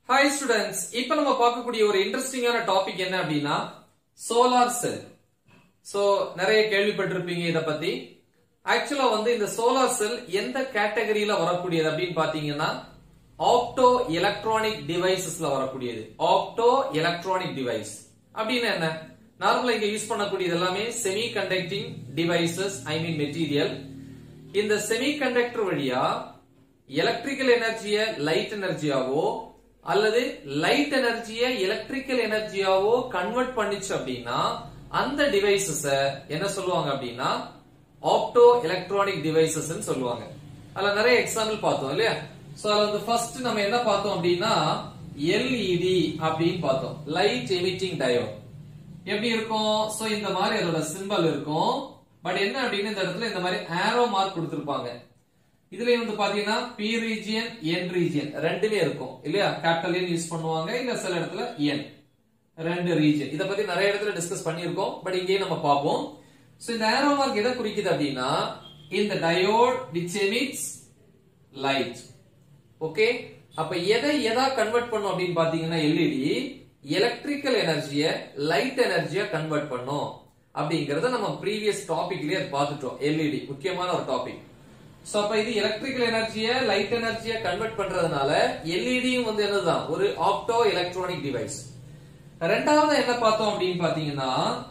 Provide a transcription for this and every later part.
hi students இப்ப நம்ம பார்க்கக்கூடிய ஒரு இன்ட்ரெஸ்டிங்கான டாபிக் என்ன அப்படின்னா சோலார் செல் சோ நிறைய கேள்விப்பட்டிருப்பீங்க இத பத்தி ஆக்சுவலா வந்து இந்த சோலார் செல் எந்த கேட்டகரியில வரக்கூடியது அப்படின்னு பாத்தீங்கன்னா ஆப்டோ எலக்ட்ரானிக் டிவைசஸ்ல வரக்கூடியது ஆப்டோ எலக்ட்ரானிக் டிவைஸ் அப்படின்னு என்ன நார்மலா இங்க யூஸ் பண்ணக்கூடியது எல்லாமே semiconducting devices I mean material இந்த செமி கண்டக்டர் வழியா எலக்ட்ரிக்கல் எனர்ஜிய லைட் எனர்ஜியாவோ அல்லது லைட் எனர்ஜிய எலக்ட்ரிக்கல் எனர்ஜியாவோ கன்வெர்ட் பண்ணிச்சு அப்படின்னா அந்த டிவைசஸ என்ன சொல்லுவாங்க அப்படின்னா ஆப்டோ எலக்ட்ரானிக் டிவைசஸ் சொல்லுவாங்க அதுல நிறைய எக்ஸாம்பிள் பார்த்தோம் இல்லையா சோ அதுல வந்து ஃபர்ஸ்ட் நம்ம என்ன பார்த்தோம் அப்படின்னா எல்இடி அப்படின்னு பார்த்தோம் லைட் எமிட்டிங் டயோட் எப்படி இருக்கும் சோ இந்த மாதிரி அதோட சிம்பல் இருக்கும் பட் என்ன அப்படின்னு இந்த இடத்துல இந்த மாதிரி ஆரோ மார்க் கொடுத்திருப்பாங்க இதுலயும் வந்து பாத்தீங்கன்னா பி ரீஜியன் என் ரீஜியன் ரெண்டுமே இருக்கும் இல்லையா கேபிட்டல் என் யூஸ் பண்ணுவாங்க இல்ல சில இடத்துல என் ரெண்டு ரீஜியன் இத பத்தி நிறைய இடத்துல டிஸ்கஸ் பண்ணியிருக்கோம் பட் இங்கேயே நம்ம பார்ப்போம் சோ இந்த ஆரோ மார்க் எதை குறிக்குது அப்படின்னா இந்த diode which emits light okay அப்ப எதை எதா கன்வெர்ட் பண்ணும் அப்படின்னு பாத்தீங்கன்னா எல்இடி எலக்ட்ரிக்கல் எனர்ஜிய லைட் எனர்ஜியா கன்வெர்ட் பண்ணும் அப்படிங்கறத நம்ம ப்ரீவியஸ் டாபிக்லயே பார்த்துட்டோம் எல்இடி முக்கியமான ஒரு டாபிக் சோ அப்ப இது எலக்ட்ரிக்கல் எனர்ஜிய லைட் எனர்ஜிய கன்வெர்ட் பண்றதுனால எல்இடியும் வந்து என்னதுதான் ஒரு ஆப்டோ எலக்ட்ரானிக் டிவைஸ் ரெண்டாவது என்ன பார்த்தோம் அப்படின்னு பாத்தீங்கன்னா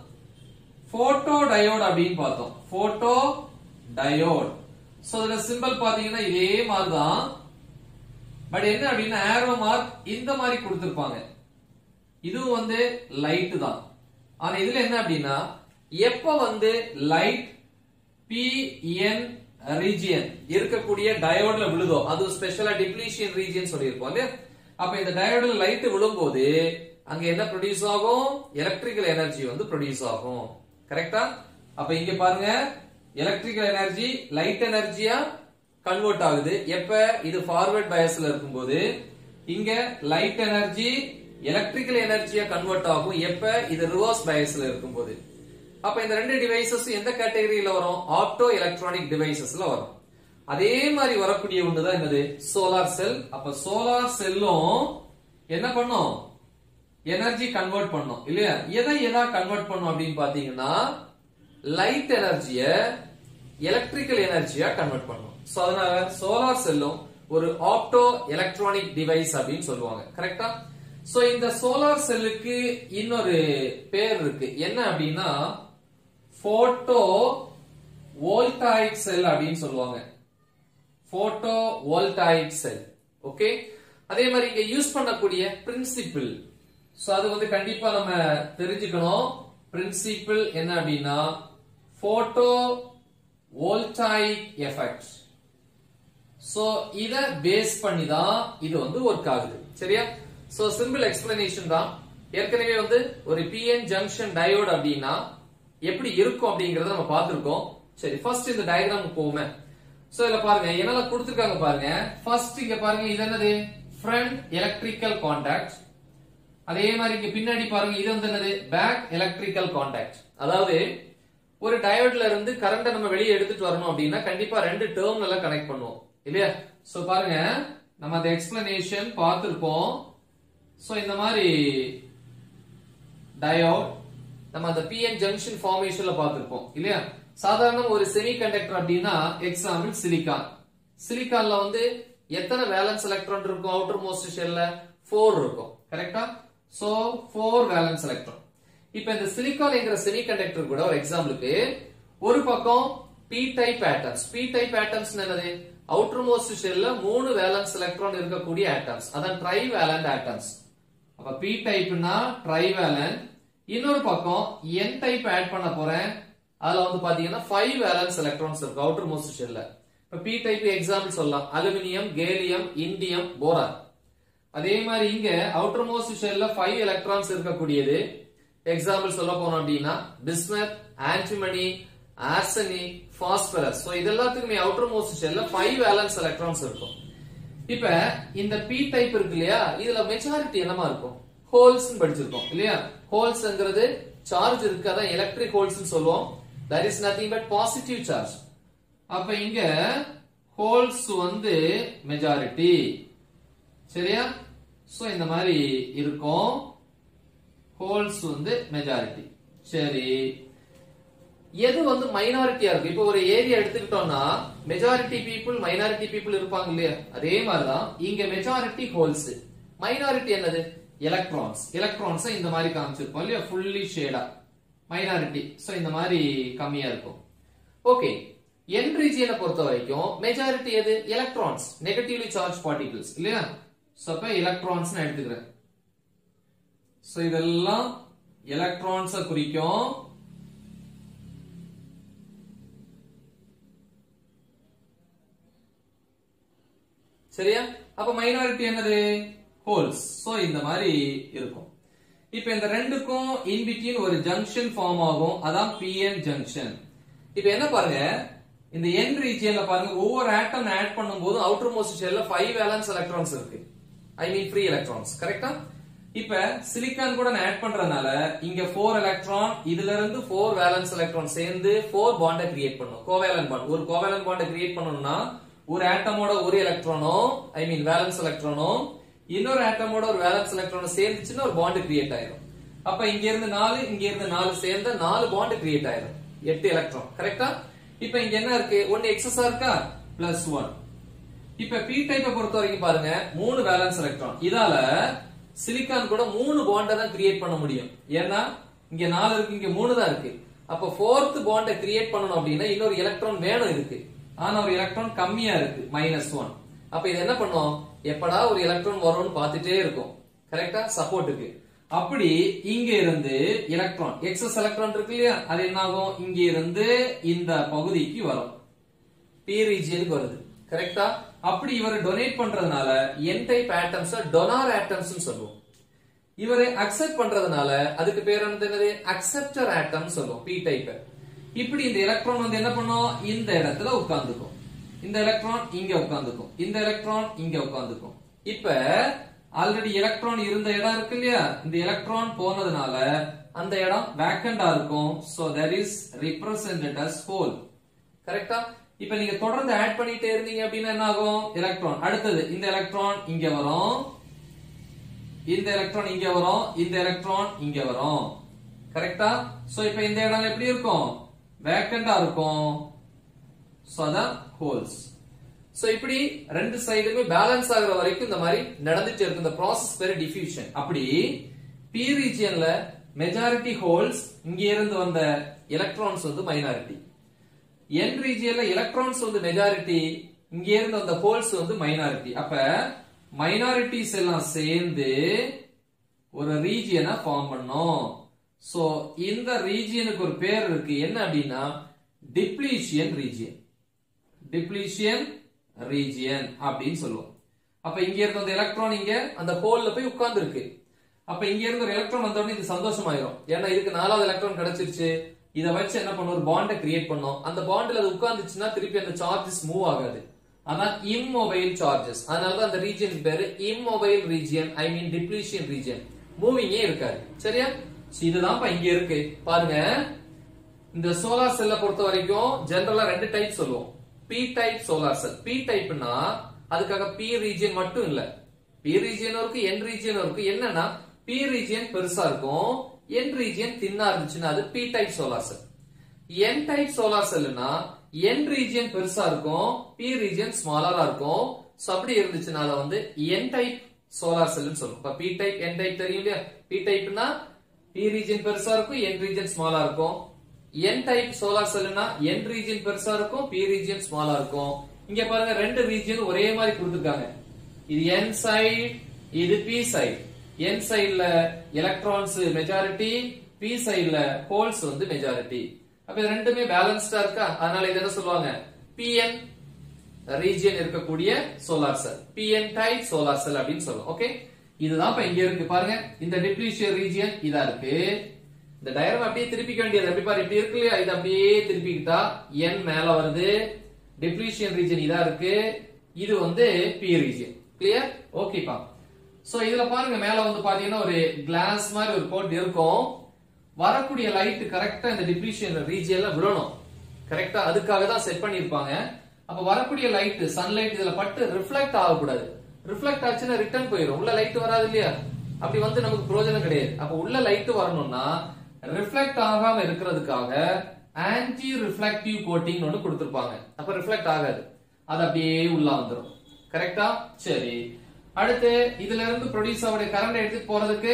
போட்டோ டயோட் அப்படின்னு பார்த்தோம் போட்டோ டயோட் சோ இதுல சிம்பிள் பாத்தீங்கன்னா இதே மாதிரிதான் பட் என்ன அப்படின்னா ஆரோ மார்க் இந்த மாதிரி கொடுத்திருப்பாங்க இதுவும் வந்து லைட் தான் ஆனா இதுல என்ன அப்படின்னா எப்ப வந்து லைட் பி என் ரீஜியன் இருக்கக்கூடிய டயோட்ல விழுதோ அது ஸ்பெஷலா டிப்ளீஷியன் ரீஜியன் சொல்லியிருப்போம் இல்லையா அப்ப இந்த டயோட்ல லைட் விழும்போது அங்க என்ன ப்ரொடியூஸ் ஆகும் எலக்ட்ரிக்கல் எனர்ஜி வந்து ப்ரொடியூஸ் ஆகும் கரெக்டா அப்ப இங்க பாருங்க எலக்ட்ரிக்கல் எனர்ஜி லைட் எனர்ஜியா கன்வெர்ட் ஆகுது எப்ப இது ஃபார்வர்ட் பயஸ்ல இருக்கும்போது இங்க லைட் எனர்ஜி எலக்ட்ரிக்கல் எனர்ஜியா கன்வெர்ட் ஆகும் எப்ப இது ரிவர்ஸ் பயஸ்ல இருக்கும்போது அப்ப இந்த ரெண்டு டிவைசஸ் எந்த கேட்டகரியில வரும் ஆப்டோ எலக்ட்ரானிக் டிவைசஸ்ல வரும் அதே மாதிரி வரக்கூடிய ஒண்ணுதான் என்னது சோலார் செல் அப்ப சோலார் செல்லும் என்ன பண்ணும் எனர்ஜி கன்வெர்ட் பண்ணும் இல்லையா எதை எதா கன்வெர்ட் பண்ணும் அப்படின்னு பாத்தீங்கன்னா லைட் எனர்ஜிய எலக்ட்ரிக்கல் எனர்ஜியா கன்வெர்ட் பண்ணும் சோ அதனால சோலார் செல்லும் ஒரு ஆப்டோ எலக்ட்ரானிக் டிவைஸ் அப்படின்னு சொல்லுவாங்க கரெக்டா சோ இந்த சோலார் செல்லுக்கு இன்னொரு பேர் இருக்கு என்ன அப்படின்னா போட்டோ வோல்டாயிக் செல் அப்படின்னு சொல்லுவாங்க போட்டோ வோல்டாயிக் செல் ஓகே அதே மாதிரி இங்க யூஸ் பண்ணக்கூடிய பிரின்சிபிள் சோ அது வந்து கண்டிப்பா நம்ம தெரிஞ்சுக்கணும் பிரின்சிபிள் என்ன அப்படின்னா போட்டோ வோல்டாயிக் எஃபெக்ட் சோ இத பேஸ் பண்ணி தான் இது வந்து ஒர்க் ஆகுது சரியா சோ சிம்பிள் எக்ஸ்பிளனேஷன் தான் ஏற்கனவே வந்து ஒரு பிஎன் ஜங்ஷன் டயோட் அப்படின்னா எப்படி இருக்கும் அப்படிங்கறத நம்ம பார்த்திருக்கோம் சரி ஃபர்ஸ்ட் இந்த டயக்ராம் போவோமே சோ இதுல பாருங்க என்னெல்லாம் கொடுத்திருக்காங்க பாருங்க ஃபர்ஸ்ட் இங்க பாருங்க இது என்னது ஃப்ரண்ட் எலக்ட்ரிக்கல் கான்டாக்ட் அதே மாதிரி இங்க பின்னாடி பாருங்க இது வந்து என்னது பேக் எலக்ட்ரிக்கல் கான்டாக்ட் அதாவது ஒரு டயோட்ல இருந்து கரண்ட நம்ம வெளியே எடுத்துட்டு வரணும் அப்படின்னா கண்டிப்பா ரெண்டு டேர்மினல கனெக்ட் பண்ணுவோம் இல்லையா சோ பாருங்க நம்ம அந்த எக்ஸ்பிளனேஷன் பார்த்திருப்போம் சோ இந்த மாதிரி டயோட் நம்ம அந்த பிஎன் ஜங்ஷன் ஃபார்மேஷன்ல பார்த்திருப்போம் இல்லையா சாதாரண ஒரு செமி கண்டக்டர் அப்படின்னா எக்ஸாம்பிள் சிலிக்கான் சிலிக்கான்ல வந்து எத்தனை வேலன்ஸ் எலக்ட்ரான் இருக்கும் அவுட்டர் மோஸ்ட் ஷெல்ல ஃபோர் இருக்கும் கரெக்டா சோ ஃபோர் வேலன்ஸ் எலக்ட்ரான் இப்ப இந்த சிலிக்கான் என்கிற செமி கண்டக்டர் கூட ஒரு எக்ஸாம்பிளுக்கு ஒரு பக்கம் P type atoms P type atoms என்னது அவுட்டர் மோஸ்ட் ஷெல்ல மூணு வேலன்ஸ் எலக்ட்ரான் இருக்கக்கூடிய ஆட்டம்ஸ் அதான் ட்ரை வேலண்ட் ஆட்டம்ஸ் அப்ப பி டைப்னா ட்ரை வேலண்ட் இன்னொரு பக்கம் என் டைப் ஆட் பண்ண போறேன் அதுல வந்து பாத்தீங்கன்னா ஃபைவ் வேலன்ஸ் எலக்ட்ரான்ஸ் இருக்கு அவுட்டர் மோஸ்ட் ஷெல்ல இப்ப பி டைப் எக்ஸாம்பிள் சொல்லலாம் அலுமினியம் கேலியம் இண்டியம் போரான் அதே மாதிரி இங்க அவுட்டர் மோஸ்ட் ஷெல்ல ஃபைவ் எலக்ட்ரான்ஸ் இருக்கக்கூடியது எக்ஸாம்பிள் சொல்ல போனோம் அப்படின்னா bismuth antimony arsenic phosphorus so இது எல்லாத்துக்குமே அவுட்டர் மோஸ்ட் ஷெல்ல ஃபைவ் வேலன்ஸ் எலக்ட்ரான்ஸ் இருக்கும் இப்ப இந்த பி டைப் இருக்கு இல்லையா இதுல மெஜாரிட்டி என்னமா இருக்கும் ஹோல்ஸ் படிச்சிருக்கோம் இல்லையா ஹோல்ஸ்ங்கிறது சார்ஜ் இருக்கு அதான் எலக்ட்ரிக் ஹோல்ஸ் சொல்லுவோம் that is nothing but positive charge அப்ப இங்க ஹோல்ஸ் வந்து மெஜாரிட்டி சரியா சோ இந்த மாதிரி இருக்கும் ஹோல்ஸ் வந்து மெஜாரிட்டி சரி எது வந்து மைனாரிட்டியா இருக்கு இப்போ ஒரு ஏரியா எடுத்துக்கிட்டோம்னா மெஜாரிட்டி பீப்புள் மைனாரிட்டி பீப்புள் இருப்பாங்க இல்லையா அதே மாதிரிதான் இங்க மெஜாரிட்டி ஹோல்ஸ் மைனாரிட்டி என்னது எலக்ட்ரான்ஸ் எலக்ட்ரான்ஸ் இந்த மாதிரி காமிச்சிருப்போம் இல்லையா ஃபுல்லி ஷேடா மைனாரிட்டி சோ இந்த மாதிரி கம்மியா இருக்கும் ஓகே என் ரீஜியனை பொறுத்த வரைக்கும் மெஜாரிட்டி எது எலக்ட்ரான்ஸ் நெகட்டிவ்லி சார்ஜ் பார்ட்டிகிள்ஸ் இல்லையா சோ அப்ப எலக்ட்ரான்ஸ் நான் எடுத்துக்கிறேன் சோ இதெல்லாம் எலக்ட்ரான்ஸ குறிக்கும் சரியா அப்ப மைனாரிட்டி என்னது ஹோல்ஸ் சோ இந்த மாதிரி இருக்கும் இப்ப இந்த ரெண்டுக்கும் இன் பிட்வீன் ஒரு ஜங்ஷன் ஃபார்ம் ஆகும் அதான் பிஎன் ஜங்ஷன் இப்ப என்ன பாருங்க இந்த என் ரீஜியன்ல பாருங்க ஒவ்வொரு ஆட்டம் ஆட் பண்ணும்போது அவுட்டர் மோஸ்ட் ஷெல்ல ஃபைவ் வேலன்ஸ் எலக்ட்ரான்ஸ் இருக்கு ஐ மீன் ஃப்ரீ எலக்ட்ரான்ஸ் கரெக்டா இப்ப சிலிக்கான் கூட நான் ஆட் பண்றதுனால இங்க ஃபோர் எலக்ட்ரான் இதுல இருந்து ஃபோர் வேலன்ஸ் எலக்ட்ரான் சேர்ந்து ஃபோர் பாண்டை கிரியேட் பண்ணும் கோவேலன் பாண்ட் ஒரு கோவேலன் பாண்டை கிரியேட் பண்ணணும்னா ஒரு ஆட்டமோட ஒரு எலக்ட்ரானோ ஐ மீன் வேலன்ஸ் எலக்ட்ரானோ இன்னொரு ஆட்டமோட ஒரு வேலன்ஸ் எலக்ட்ரானோ சேர்ந்துச்சுன்னா ஒரு பாண்ட் கிரியேட் ஆயிரும் அப்ப இங்க இருந்து நாலு இங்க இருந்து நாலு சேர்ந்த நாலு பாண்ட் கிரியேட் ஆயிரும் எட்டு எலக்ட்ரான் கரெக்டா இப்ப இங்க என்ன இருக்கு ஒன்னு எக்ஸஸா இருக்கா பிளஸ் ஒன் இப்ப பி டைப்பை பொறுத்த வரைக்கும் பாருங்க மூணு வேலன்ஸ் எலக்ட்ரான் இதால சிலிக்கான் கூட மூணு பாண்டை தான் கிரியேட் பண்ண முடியும் ஏன்னா இங்க நாலு இருக்கு இங்க மூணு தான் இருக்கு அப்ப ஃபோர்த் பாண்டை கிரியேட் பண்ணணும் அப்படின்னா இன்னொரு எலக்ட்ரான் வேணும் இருக்கு ஆனா ஒரு எலக்ட்ரான் கம்மியா இருக்கு மைனஸ் ஒன் அப்ப இது என்ன பண்ணும் எப்படா ஒரு எலக்ட்ரான் வரும்னு பார்த்துட்டே இருக்கும் கரெக்டா சப்போர்ட்டுக்கு அப்படி இங்க இருந்து எலக்ட்ரான் எக்ஸஸ் எலக்ட்ரான் இருக்கு இல்லையா அது என்ன ஆகும் இங்க இருந்து இந்த பகுதிக்கு வரும் பி ரீஜியனுக்கு வருது கரெக்டா அப்படி இவர் டொனேட் பண்றதுனால N type atoms donor atoms சொல்லுவோம் இவரை அக்செப்ட் பண்றதுனால அதுக்கு பேர் என்னது அக்செப்டர் ஆட்டம் சொல்லுவோம் பி டைப் இப்படி இந்த எலக்ட்ரான் வந்து என்ன பண்ணும் இந்த இடத்துல உட்கார்ந்துக்கும் இந்த எலக்ட்ரான் இங்க உட்கார்ந்துக்கும் இந்த எலக்ட்ரான் இங்க உட்கார்ந்துக்கும் இப்ப ஆல்ரெடி எலக்ட்ரான் இருந்த இடம் இருக்கு இல்லையா இந்த எலக்ட்ரான் போனதுனால அந்த இடம் வேக்கண்டா இருக்கும் so that is represented as hole கரெக்டா இப்ப நீங்க தொடர்ந்து ஆட் பண்ணிட்டே இருந்தீங்க அப்படின்னா என்ன ஆகும் எலக்ட்ரான் அடுத்தது இந்த எலக்ட்ரான் இங்க வரும் இந்த எலக்ட்ரான் இங்க வரும் இந்த எலக்ட்ரான் இங்க வரும் கரெக்டா சோ இப்ப இந்த இடம் எப்படி இருக்கும் வேக்கண்டா இருக்கும் சோ அதான் ஹோல்ஸ் சோ இப்படி ரெண்டு சைடுமே பேலன்ஸ் ஆகுற வரைக்கும் இந்த மாதிரி நடந்துட்டு இருக்கு இந்த ப்ராசஸ் பேரு டிஃபியூஷன் அப்படி பி ரீஜியன்ல மெஜாரிட்டி ஹோல்ஸ் இங்க இருந்து வந்த எலக்ட்ரான்ஸ் வந்து மைனாரிட்டி என் ரீஜியன்ல எலக்ட்ரான்ஸ் வந்து மெஜாரிட்டி இங்க இருந்து வந்த ஹோல்ஸ் வந்து மைனாரிட்டி அப்ப மைனாரிட்டிஸ் எல்லாம் சேர்ந்து ஒரு ரீஜியனை ஃபார்ம் பண்ணும் சோ இந்த ரீஜியனுக்கு ஒரு பேர் இருக்கு என்ன அப்படின்னா டிப்ளீஷியன் ரீஜியன் டிப்ளீஷியன் ரீஜியன் அப்படின்னு சொல்லுவோம் அப்ப இங்க இருந்த அந்த எலக்ட்ரான் இங்க அந்த ஹோல்ல போய் உட்கார்ந்து இருக்கு அப்ப இங்க இருந்து ஒரு எலக்ட்ரான் வந்த உடனே இது சந்தோஷமாயிரும் ஏன்னா இதுக்கு நாலாவது எலக்ட்ரான் கிடைச்சிருச்சு இத வச்சு என்ன பண்ணும் ஒரு பாண்டை கிரியேட் பண்ணும் அந்த பாண்டில் அது உட்கார்ந்துச்சுன்னா திருப்பி அந்த சார்ஜஸ் மூவ் ஆகாது அதான் இம்மொபைல் சார்ஜஸ் அதனாலதான் அந்த ரீஜியன் பேரு immobile region I mean depletion region மூவிங்கே இருக்காது சரியா இதுதான் இங்க இருக்கு பாருங்க இந்த சோலார் செல்லை பொறுத்த வரைக்கும் ஜெனரலா ரெண்டு டைப் சொல்லுவோம் P type solar cell P டைப்னா அதுக்காக பி ரீஜியன் மட்டும் இல்ல பி ரீஜியன் இருக்கு என் ரீஜியன் இருக்கு என்னன்னா பி ரீஜியன் பெருசா இருக்கும் என் ரீஜியன் தின்னா இருந்துச்சுன்னா அது P type solar cell N type solar செல்னா என் ரீஜியன் பெருசா இருக்கும் பி ரீஜியன் ஸ்மாலரா இருக்கும் சோ அப்படி இருந்துச்சுன்னா அதை வந்து என் டைப் சோலார் செல்னு சொல்லுவோம் இப்ப பி டைப் என் டைப் தெரியும் இல்லையா பி டைப்னா பி ரீஜியன் பெருசா இருக்கும் என் ரீஜியன் ஸ்மாலா இருக்கும் என் டைப் சோலார் செல்னா என் ரீஜியன் பெருசா இருக்கும் பி ரீஜியன் ஸ்மாலா இருக்கும் இங்க பாருங்க ரெண்டு ரீஜியன் ஒரே மாதிரி கொடுத்துருக்காங்க இது என் சைடு இது பி சைடு என் சைடுல எலக்ட்ரான்ஸ் மெஜாரிட்டி பி சைடுல ஹோல்ஸ் வந்து மெஜாரிட்டி அப்ப இது ரெண்டுமே பேலன்ஸ்டா இருக்கா அதனால இது என்ன சொல்லுவாங்க பிஎன் ரீஜியன் இருக்கக்கூடிய solar cell PN type solar cell அப்படின்னு சொல்லுவோம் ஓகே இதுதான் இப்ப இங்க இருக்கு பாருங்க இந்த டிப்ளீஷியர் ரீஜியன் இதா இருக்கு இந்த டயரம் அப்படியே திருப்பிக்க வேண்டியது எப்படி பாரு இப்படி இருக்கு இல்லையா இது அப்படியே திருப்பிக்கிட்டா என் மேல வருது டிப்ளீஷியன் ரீஜன் இதா இருக்கு இது வந்து பி ரீஜன் கிளியர் ஓகேப்பா சோ இதுல பாருங்க மேல வந்து பாத்தீங்கன்னா ஒரு கிளாஸ் மாதிரி ஒரு கோட் இருக்கும் வரக்கூடிய லைட் கரெக்டா இந்த டிப்ளீஷியன் ரீஜியன்ல விழணும் கரெக்டா அதுக்காக தான் செட் பண்ணிருப்பாங்க அப்ப வரக்கூடிய லைட் சன்லைட் இதுல பட்டு ரிஃப்ளெக்ட் ஆகக்கூடாது ரிஃப்ளெக்ட் ஆச்சுன்னா ரிட்டர்ன் போயிடும் உள்ள லைட் வராது இல்லையா அப்படி வந்து நமக்கு பிரயோஜனம் கிடையாது அப்ப உள்ள லைட் வரணும்னா ரிஃப்ளெக்ட் ஆகாம இருக்கிறதுக்காக ஆன்டி ரிஃப்ளெக்டிவ் கோட்டிங் ஒன்னு கொடுத்திருப்பாங்க அப்ப ரிஃப்ளெக்ட் ஆகாது அது அப்படியே உள்ள வந்துடும் கரெக்டா சரி அடுத்து இதுல இருந்து ப்ரொடியூஸ் ஆகுடைய கரண்ட் எடுத்துட்டு போறதுக்கு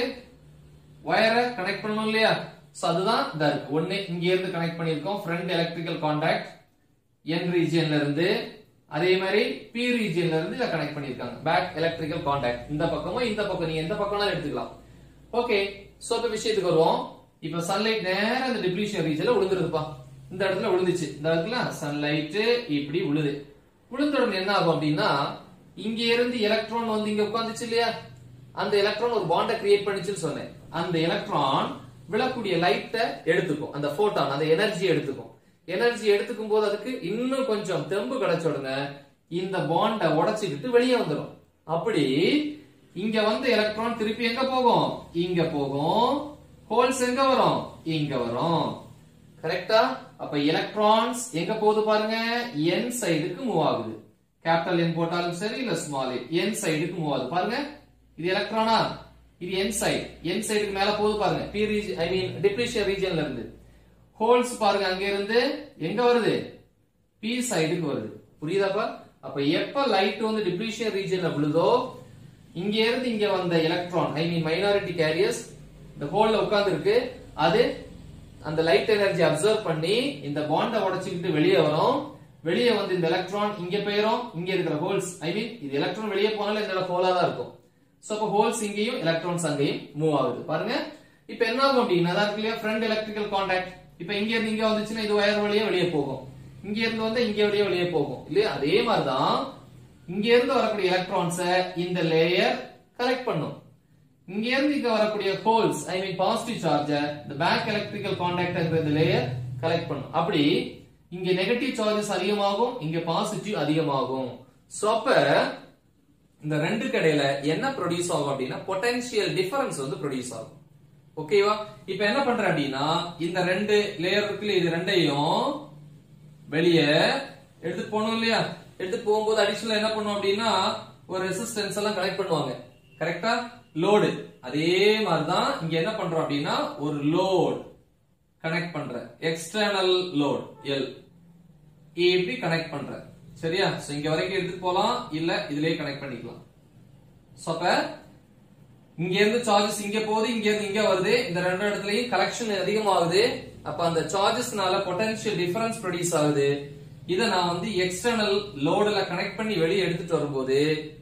வயரை கனெக்ட் பண்ணணும் இல்லையா சோ அதுதான் இந்த இருக்கு ஒண்ணு இங்க இருந்து கனெக்ட் பண்ணிருக்கோம் ஃப்ரண்ட் எலக்ட்ரிக்கல் கான்டாக்ட் என் ரீஜியன்ல இருந்து அதே மாதிரி பி ரீஜியன்ல இருந்து இத கனெக்ட் பண்ணிருக்காங்க பேக் எலக்ட்ரிக்கல் கான்டாக்ட் இந்த பக்கமும் இந்த பக்கம் நீங்க எந்த பக்கம்னாலும் எடுத்துக்கலாம் ஓகே சோ இப்ப விஷயத்துக்கு வருவோம் இப்ப சன்லைட் நேரா இந்த டிப்ளீஷன் ரீஜன்ல விழுந்துருதுப்பா இந்த இடத்துல விழுந்துச்சு இந்த இடத்துல சன்லைட் இப்படி விழுது விழுந்த உடனே என்ன ஆகும் அப்படின்னா இங்க இருந்து எலக்ட்ரான் வந்து இங்க உட்கார்ந்துச்சு இல்லையா அந்த எலக்ட்ரான் ஒரு பாண்டை கிரியேட் பண்ணிச்சுன்னு சொன்னேன் அந்த எலக்ட்ரான் விழக்கூடிய லைட்டை எடுத்துக்கும் அந்த போட்டான் அந்த எனர்ஜி எடுத்துக்கும் எனர்ஜி எடுத்துக்கும் போது அதுக்கு இன்னும் கொஞ்சம் தெம்பு கிடைச்ச உடனே இந்த பாண்டை உடைச்சுக்கிட்டு வெளியே வந்துடும் அப்படி இங்க வந்து எலக்ட்ரான் திருப்பி எங்க போகும் இங்க போகும் ஹோல்ஸ் எங்க வரும் இங்க வரும் கரெக்டா அப்ப எலக்ட்ரான்ஸ் எங்க போகுது பாருங்க என் சைடுக்கு மூவ் ஆகுது கேபிட்டல் என் போட்டாலும் சரி இல்ல ஸ்மால் என் சைடுக்கு மூவ் ஆகுது பாருங்க இது எலக்ட்ரானா இது என் சைடு என் சைடுக்கு மேல போகுது பாருங்க P region I mean depletion ரீஜன்ல இருந்து ஹோல்ஸ் பாருங்க அங்க இருந்து எங்க வருது பி சைடுக்கு வருது புரியுதாப்பா அப்ப எப்ப லைட் வந்து டிப்ளீஷன் ரீஜன்ல விழுதோ இங்க இருந்து இங்க வந்த electron I mean minority carriers இந்த ஹோல்ல உட்கார்ந்து இருக்கு அது அந்த லைட் எனர்ஜி அப்சர்வ் பண்ணி இந்த பாண்டை உடைச்சுக்கிட்டு வெளியே வரும் வெளியே வந்து இந்த எலக்ட்ரான் இங்க போயிரும் இங்க இருக்கிற ஹோல்ஸ் ஐ மீன் இது எலக்ட்ரான் வெளியே போனாலும் இந்த ஹோலா தான் இருக்கும் சோ அப்ப ஹோல்ஸ் இங்கேயும் எலக்ட்ரான்ஸ் அங்கேயும் மூவ் ஆகுது பாருங்க இப்ப என்ன ஆகும் அப்படின்னா அதான் இருக்கு இல்லையா ஃப்ரண்ட் எலக்ட்ரிக்கல் கான்டாக்ட் இப்ப இங்க இருந்து இங்க வந்துச்சுன்னா இது வயர் வழியா வெளியே போகும் இங்க இருந்து வந்து இங்க வழியா வெளியே போகும் இல்லையா அதே மாதிரிதான் இங்க இருந்து வரக்கூடிய எலக்ட்ரான்ஸ இந்த லேயர் கலெக்ட் பண்ணும் இங்க இருந்து இங்க வரக்கூடிய ஹோல்ஸ் ஐ மீன் பாசிட்டிவ் சார்ஜ இந்த பேக் எலக்ட்ரிக்கல் கான்டாக்ட் இந்த லேயர் கலெக்ட் பண்ணும் அப்படி இங்க நெகட்டிவ் சார்ஜஸ் அதிகமாகும் இங்க பாசிட்டிவ் அதிகமாகும் சோ அப்ப இந்த ரெண்டு கடையில என்ன ப்ரொடியூஸ் ஆகும் அப்படின்னா பொட்டன்ஷியல் டிஃபரன்ஸ் வந்து ப்ரொடியூஸ் ஆகும் ஓகேவா இப்ப என்ன பண்றேன் அப்படின்னா இந்த ரெண்டு லேயர் இருக்குல்ல இது ரெண்டையும் வெளியே எடுத்து போகணும் இல்லையா எடுத்து போகும்போது அடிஷனல் என்ன பண்ணுவோம் அப்படின்னா ஒரு ரெசிஸ்டன்ஸ் எல்லாம் கனெக்ட் பண்ணுவாங்க கரெக்டா லோடு அதே மாதிரிதான் இங்க என்ன பண்றோம் அப்படின்னா ஒரு லோட் கனெக்ட் பண்ற எக்ஸ்டர்னல் லோட் எல் இப்படி கனெக்ட் பண்ற சரியா சோ இங்க வரைக்கும் எடுத்துட்டு போலாம் இல்ல இதுலயே கனெக்ட் பண்ணிக்கலாம் சோ அப்ப இங்க இருந்து சார்ஜஸ் இங்க போகுது இங்க இருந்து இங்க வருது இந்த ரெண்டு இடத்துலயும் கலெக்ஷன் அதிகமாகுது அப்ப அந்த சார்ஜஸ்னால பொட்டன்ஷியல் டிஃபரன்ஸ் ப்ரொடியூஸ் ஆகுது இத நான் வந்து எக்ஸ்டர்னல் லோடுல கனெக்ட் பண்ணி வெளியே எடுத்துட்டு வரும்போது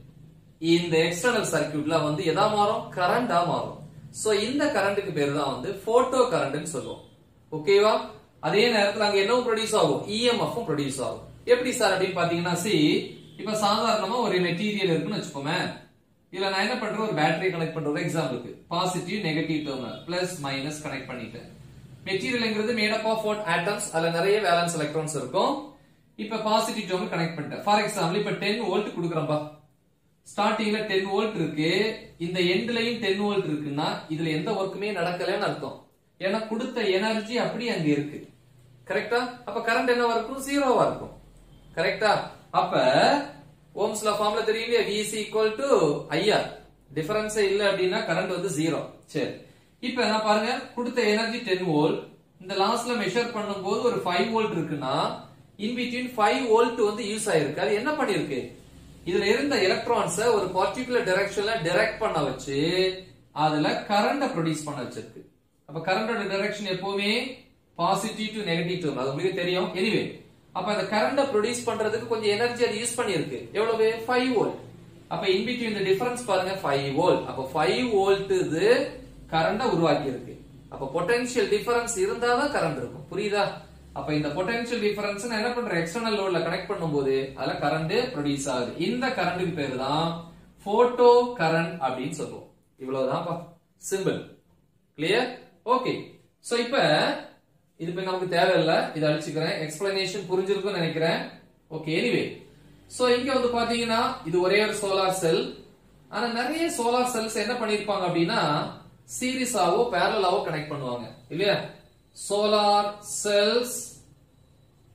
இந்த எக்ஸ்டர்னல் சர்க்கியூட்ல வந்து எதா மாறும் கரண்டா மாறும் சோ இந்த கரண்ட்டுக்கு பேர் தான் வந்து போட்டோ கரண்ட்னு சொல்லுவோம் ஓகேவா அதே நேரத்துல அங்க என்ன ப்ரொடியூஸ் ஆகும் இஎம்எஃப் ப்ரொடியூஸ் ஆகும் எப்படி சார் அப்படின்னு பாத்தீங்கன்னா சி இப்ப சாதாரணமா ஒரு மெட்டீரியல் இருக்குன்னு வச்சுக்கோமே இதுல நான் என்ன பண்றேன் ஒரு பேட்டரி கனெக்ட் பண்ற ஒரு எக்ஸாம்பிளுக்கு positive negative terminal plus minus connect பண்ணிட்டேன் மெட்டீரியல்ங்கிறது made up of what atoms அதுல நிறைய வேலன்ஸ் எலக்ட்ரான்ஸ் இருக்கும் இப்ப பாசிட்டிவ் டெர்மினல் கனெக்ட் பண்ணிட்டேன் ஃபார் எக்ஸாம்பிள் இப்ப டென் வோல்ட் கொடுக்குறேன்பா ஸ்டார்டிங்ல டென் வோல்ட் இருக்கு இந்த எண்ட்லயும் டென் வோல்ட் இருக்குன்னா இதுல எந்த ஒர்க்குமே நடக்கலன்னு அர்த்தம் ஏன்னா கொடுத்த எனர்ஜி அப்படி அங்க இருக்கு கரெக்டா அப்ப கரண்ட் என்னவா இருக்கும் ஜீரோவா இருக்கும் கரெக்டா அப்ப ஓம்ஸ் லா ஃபார்ம்ல தெரியும் இல்லையா விசி ஈக்குவல் டு ஐஆர் டிஃபரன்ஸே இல்ல அப்படின்னா கரண்ட் வந்து ஜீரோ சரி இப்ப என்ன பாருங்க கொடுத்த எனர்ஜி டென் வோல்ட் இந்த லாஸ்ட்ல மெஷர் பண்ணும்போது ஒரு ஃபைவ் வோல்ட் இருக்குன்னா இன் பிட்வீன் ஃபைவ் வோல்ட் வந்து யூஸ் ஆயிருக்கு அது என்ன பண்ணிருக்கு இதுல இருந்த எலக்ட்ரான்ஸ ஒரு பர்டிகுலர் டைரக்ஷன்ல டைரக்ட் பண்ண வச்சு அதுல கரண்ட ப்ரொடியூஸ் பண்ண வச்சிருக்கு அப்ப கரண்டோட டைரக்ஷன் எப்பவுமே பாசிட்டிவ் டு நெகட்டிவ் டேர்ம் அது உங்களுக்கு தெரியும் எனிவே அப்ப அந்த கரண்ட ப்ரொடியூஸ் பண்றதுக்கு கொஞ்சம் எனர்ஜி அது யூஸ் பண்ணிருக்கு எவ்வளவு 5 வோல்ட் அப்ப இன் பிட்வீன் இந்த டிஃபரன்ஸ் பாருங்க 5 வோல்ட் அப்ப 5 வோல்ட் இது கரண்ட உருவாக்கி இருக்கு அப்ப பொட்டன்ஷியல் டிஃபரன்ஸ் இருந்தா தான் கரண்ட் இருக்கும் புரியுதா அப்ப இந்த பொட்டன்ஷியல் டிஃபரன்ஸ் நான் என்ன பண்றேன் எக்ஸ்டர்னல் லோட்ல கனெக்ட் பண்ணும்போது அதுல கரண்ட் ப்ரொடியூஸ் ஆகுது இந்த கரண்ட்டுக்கு பேரு தான் போட்டோ கரண்ட் அப்படின்னு சொல்லுவோம் இவ்வளவுதான்ப்பா சிம்பிள் கிளியர் ஓகே சோ இப்ப இது இப்ப நமக்கு தேவையில்லை இதை அழிச்சுக்கிறேன் எக்ஸ்பிளனேஷன் புரிஞ்சிருக்கும்னு நினைக்கிறேன் ஓகே எனிவே சோ இங்க வந்து பாத்தீங்கன்னா இது ஒரே ஒரு சோலார் செல் ஆனா நிறைய சோலார் செல்ஸ் என்ன பண்ணிருப்பாங்க அப்படின்னா சீரிஸாவோ பேரலாவோ கனெக்ட் பண்ணுவாங்க இல்லையா சோலார் செல்ஸ்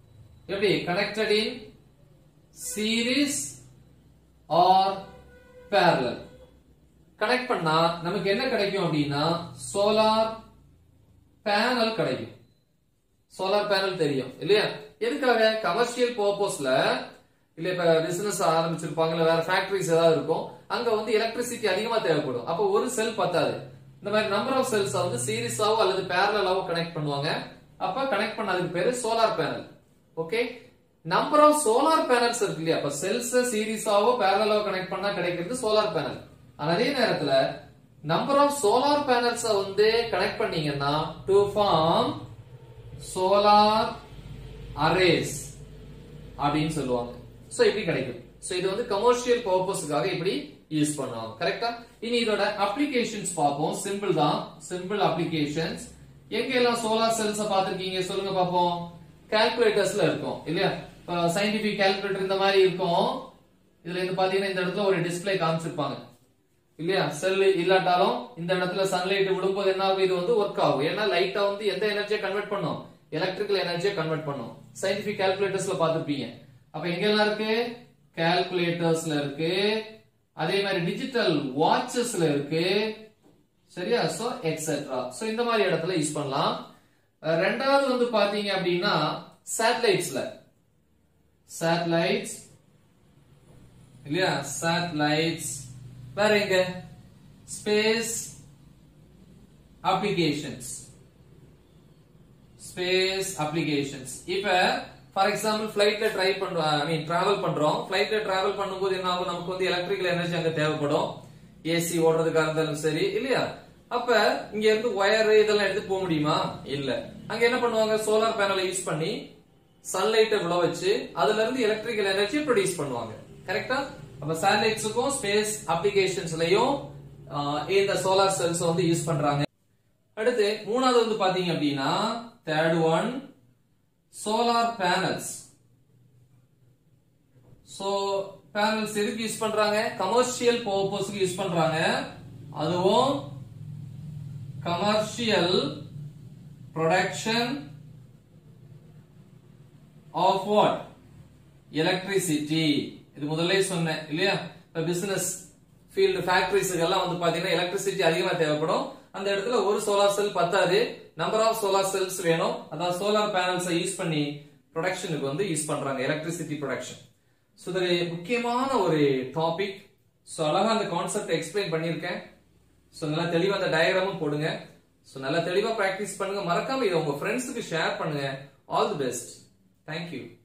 எப்படி connected in series or parallel connect பண்ணா நமக்கு என்ன கிடைக்கும் அப்படின்னா சோலார் பேனல் கிடைக்கும் சோலார் பேனல் தெரியும் இல்லையா எதுக்காக கமர்ஷியல் பர்பஸ்ல இல்ல இப்ப பிசினஸ் ஆரம்பிச்சிருப்பாங்க இல்ல வேற ஃபேக்டரிஸ் ஏதாவது இருக்கும் அங்க வந்து எலக்ட்ரிசிட்டி அதிகமா தேவைப்படும் அப்போ ஒரு செல் பத்தாது இந்த மாதிரி நம்பர் ஆஃப் செல்ஸ் வந்து சீரிஸாவோ அல்லது பேரலாவோ கனெக்ட் பண்ணுவாங்க அப்ப கனெக்ட் பண்ணதுக்கு பேரு solar panel okay number of solar panels இருக்கு இல்லையா அப்ப செல்ஸ் சீரிஸாவோ பேரலாவோ கனெக்ட் பண்ணா கிடைக்கிறது சோலார் பேனல் அதே நேரத்துல நம்பர் ஆஃப் சோலார் பேனல்ஸ் வந்து கனெக்ட் பண்ணீங்கன்னா டு ஃபார்ம் சோலார் அரேஸ் அப்படின்னு சொல்லுவாங்க சோ இப்படி கிடைக்கும் சோ இது வந்து கமர்ஷியல் பர்பஸ்க்காக இப்படி யூஸ் பண்ணுவாங்க கரெக்டா இனி இதோட அப்ளிகேஷன்ஸ் பார்ப்போம் சிம்பிள் தான் சிம்பிள் அப்ளிகேஷன்ஸ் எங்க எல்லாம் சோலார் செல்ஸ் பாத்திருக்கீங்க சொல்லுங்க பாப்போம் கால்குலேட்டர்ஸ்ல இருக்கும் இல்லையா சயின்டிபிக் கால்குலேட்டர் இந்த மாதிரி இருக்கும் இதுல இருந்து பாத்தீங்கன்னா இந்த இடத்துல ஒரு டிஸ்ப்ளே காமிச்சிருப்பாங்க இல்லையா செல் இல்லாட்டாலும் இந்த இடத்துல சன்லைட் விழும்போது என்ன ஆகும் இது வந்து ஒர்க் ஆகும் ஏன்னா லைட்டா வந்து எந்த எனர்ஜியை கன்வெர்ட் பண்ணும் எலக்ட்ரிக்கல் எனர்ஜியை கன்வெர்ட் பண்ணும் சயின்டிபிக் கால்குலேட்டர்ஸ்ல பாத்துருப்பீங்க அப்ப எங்க எல்லாம் இருக்கு கால்குலேட்டர்ஸ்ல இருக்கு அதே மாதிரி டிஜிட்டல் வாட்சஸ்ல இருக்கு சரியா சோ எக்ஸெட்ரா சோ இந்த மாதிரி இடத்துல யூஸ் பண்ணலாம் அஹ் ரெண்டாவது வந்து பாத்தீங்க அப்படின்னா சேட்டலைட்ஸ்ல சேட்டலைட்ஸ் இல்லையா சேட்டலைட்ஸ் வேற எங்க ஸ்பேஸ் அப்ளிகேஷன்ஸ் ஸ்பேஸ் அப்ளிகேஷன்ஸ் இப்ப ஃபார் எக்ஸாம்பிள் ஃபிளைட்ல ட்ரை பண்றோம் ஐ மீன் டிராவல் பண்றோம் ஃபிளைட்ல டிராவல் பண்ணும்போது என்ன ஆகும் நமக்கு வந்து எலக்ட்ரிக்கல் எனர்ஜி அங்க தேவைப்படும் ஏசி ஓடுறதுக்காக இருந்தாலும் சரி இல்லையா அப்ப இங்க இருந்து ஒயர் இதெல்லாம் எடுத்து போக முடியுமா இல்ல அங்க என்ன பண்ணுவாங்க சோலார் பேனலை யூஸ் பண்ணி சன்லைட்டை விழ வச்சு அதுல இருந்து எலக்ட்ரிக்கல் எனர்ஜி ப்ரொடியூஸ் பண்ணுவாங்க கரெக்டா அப்ப சேட்டலைட்ஸுக்கும் ஸ்பேஸ் அப்ளிகேஷன்ஸ்லயும் இந்த சோலார் செல்ஸ் வந்து யூஸ் பண்றாங்க அடுத்து மூணாவது வந்து பாத்தீங்க அப்படின்னா third one solar panels so panels எதுக்கு யூஸ் பண்றாங்க கமர்ஷியல் பர்பஸ்க்கு யூஸ் பண்றாங்க அதுவும் commercial production of what electricity இது முதல்ல சொன்னேன் இல்லையா இப்ப பிசினஸ் ஃபீல்டு ஃபேக்டரிஸுக்கு எல்லாம் வந்து பாத்தீங்கன்னா எலக்ட்ரிசிட்டி அதிகமா தேவைப்படும் அந்த இடத்துல ஒரு சோலார் செல் பத்தாது நம்பர் ஆஃப் சோலார் செல்ஸ் வேணும் அதாவது சோலார் பேனல்ஸ் யூஸ் பண்ணி ப்ரொடக்ஷனுக்கு வந்து யூஸ் பண்றாங்க எலக்ட்ரிசிட்டி ப்ரொடக்ஷன் ஸோ இது முக்கியமான ஒரு டாபிக் ஸோ அழகா அந்த கான்செப்ட் எக்ஸ்பிளைன் பண்ணியிருக்கேன் ஸோ நல்லா தெளிவா அந்த டயக்ராமும் போடுங்க ஸோ நல்லா தெளிவா ப்ராக்டிஸ் பண்ணுங்க மறக்காம இதை உங்க ஃப்ரெண்ட்ஸுக்கு ஷேர் பண்ணுங்க ஆல் தி பெஸ்ட் தேங்க்யூ